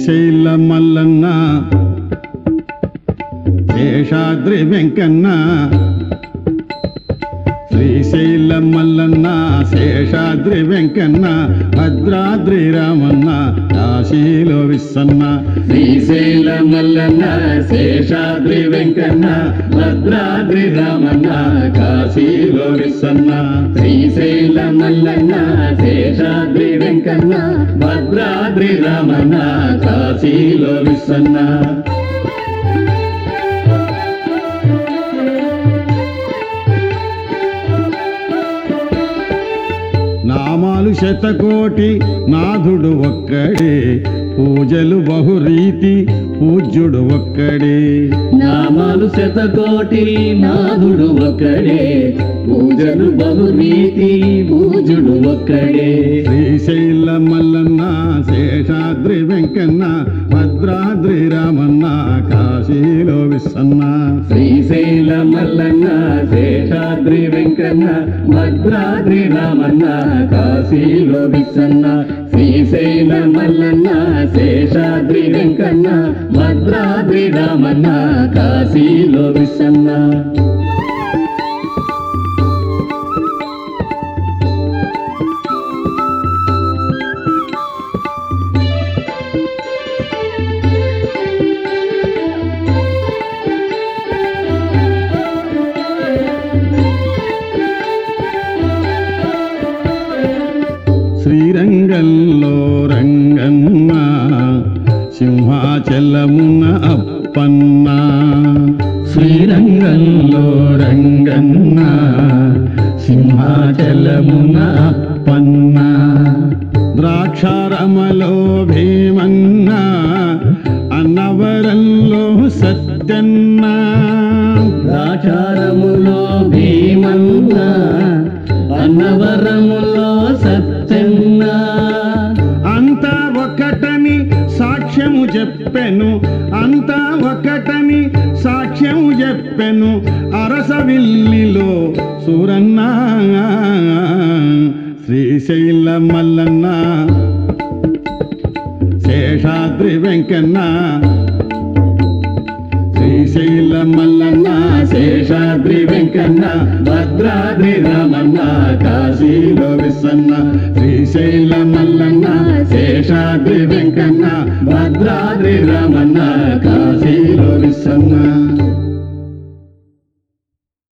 శ్రీశైల మల్లన్న శేషాద్రి వెంకన్న శ్రీశైల మల్లన్న శేషాద్రి వెంకన్న భద్రాద్రి రామన్న కాశీలో విස්සన్న శ్రీశైల మల్లన్న శేషాద్రి వెంకన్న భద్రాద్రి రామన్న కాశీలో విసన్న శ్రీశైల మల్లన్న శేషాద్రి వెంకన్న భద్రాద్రి రామన్న కాశీలో విసన్న నామాలు శతకోటి నాథుడు ఒక్కడే పూజలు బహురీతి పూజ్యుడు ఒక్కడే నామాలు శతకోటి నాథుడు ఒక్కడే పూజలు బహురీతి పూజుడు ఒక్కడే శ్రీశైల మల్లన్న శేషాద్రి వెంకన్న భద్రాద్రి రామన్న కాశీలో విసన్న శ్రీశైల మల్లన్న శేషాద్రి వెంకన్న భద్రాద్రి రామన్న కాశీలో విసన్న శ్రీశైల మల్లన్న శేషాద్రి వెంకన్న భద్రాద్రి రామన్న కాశీలో విసన్న శ్రీరంగంలో రంగన్న సింహాచలమున అప్పన్న శ్రీరంగంలో రంగన్న సింహాచలమున అప్పన్న ద్రాక్షారమలో భీమన్న అన్నవరంలో సత్యన్న రాచారములో భీమన్న అన్నవరములో సత్యన్న అంతా ఒకటని సాక్ష్యము చెప్పెను అంతా ఒకటని సాక్ష్యము చెప్పెను అరసవిల్లిలో సూరన్న శ్రీశైల మల్లన్న శేషాద్రి వెంకన్న శ్రీశైల మల్లన్న శేషాద్రి వెంకన్న భద్రాద్రి రామన్న కాశీలో విసన్న శ్రీశైల మల్లన్న శేషాద్రి వెంకన్న భద్రాద్రి రామన్న కాశీలో